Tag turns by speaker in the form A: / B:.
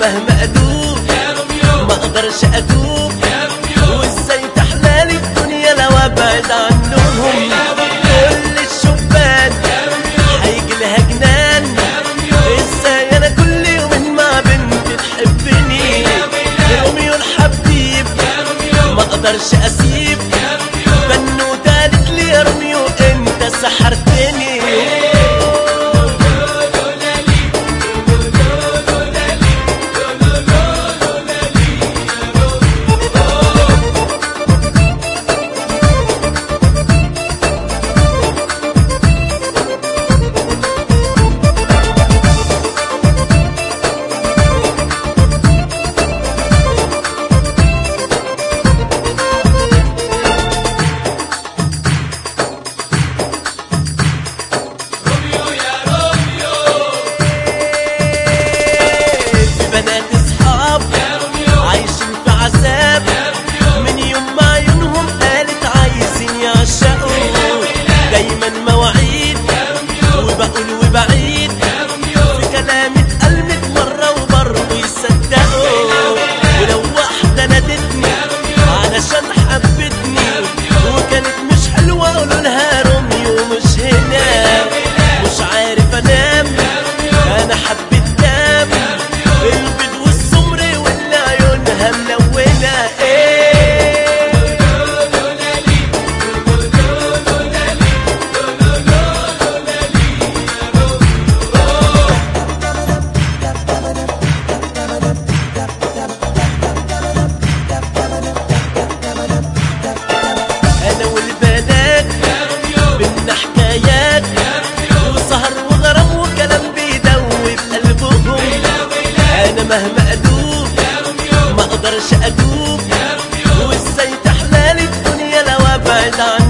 A: مهما ادوب ما اقدرش ادوب وازاي تحلالي الدنيا لو ابعد عنهم كل الشبان هيجي لها جنان ازاي انا كل يوم مع بنت تحبني روميو الحبيب ما اقدرش اسيب بنوتة قالت لي يا روميو انت سحرتني في بنات اصحاب عايشين في عذاب من يوم ما عيونهم قالت عايزين يعشقوا دايما مواعيد وبقول وبعيد في كلامي اتقلبت مرة وبرضه يصدقوا ولو واحدة نادتني علشان حبتني وكانت مش حلوة قولوا لها روميو مش هنا مش عارف انام انا حبيت دم البيض والسمر واللي عيونها ملونة ايه انا والبنات بينا حكايات وسهر وغرام وكلام بيدوب قلبهم انا مهما ادوب ما اقدرش ادوب وازاي تحلالي الدنيا لو ابعد عنهم